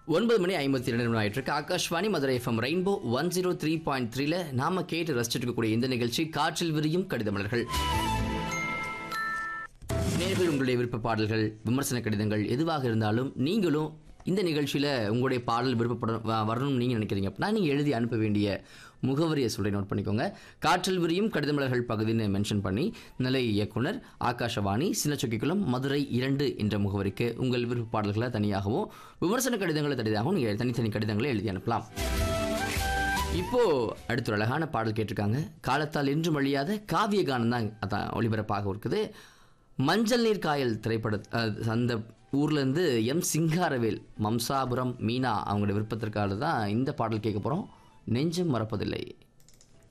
ஒன்பது மணி ஐம்பத்தி இரண்டு நிமிடம் ஆயிட்டு இருக்கு Akashvani Madurai FM rainbow one zero three point த்ரீல நாம கேட்டு ரசிச்சுட்டு இருக்கக்கூடிய இந்த நிகழ்ச்சி காற்றில் விரியும் கடிதமலர்கள் நேர்கள் உங்களுடைய விருப்ப பாடல்கள் விமர்சன கடிதங்கள் எதுவாக இருந்தாலும் நீங்களும் இந்த நிகழ்ச்சியில் உங்களுடைய பாடல் விருப்பப்பட வ- வரணும்னு நீங்கள் நினைக்கிறீங்க அப்படின்னா நீங்கள் எழுதி அனுப்ப வேண்டிய முகவரியை சொல்லி நோட் பண்ணிக்கோங்க காற்றில் விரியும் கடிதமலர்கள் பகுதின்னு மென்ஷன் பண்ணி நிலை இயக்குனர் ஆகாஷவாணி சின்னச்சொக்கிக்குளம் மதுரை இரண்டு என்ற முகவரிக்கு உங்கள் விருப்ப பாடல்களை தனியாகவும் விமர்சன கடிதங்களை தனியாகவும் நீங்கள் தனித்தனி கடிதங்களை எழுதி அனுப்பலாம் இப்போ அடுத்த ஒரு அழகான பாடல் கேட்டிருக்காங்க காலத்தால் என்றும் அழியாத காவிய கானம் தான் அதான் ஒளிபரப்பாக இருக்குது மஞ்சள் நீர் காயல் திரைப்பட அஹ், அந்த ஊர்லேருந்து எம் சிங்காரவேல் மம்சாபுரம் மீனா அவங்களுடைய விருப்பத்திற்காக தான் இந்த பாடல் கேட்க போகிறோம் நெஞ்சம் மறப்பதில்லை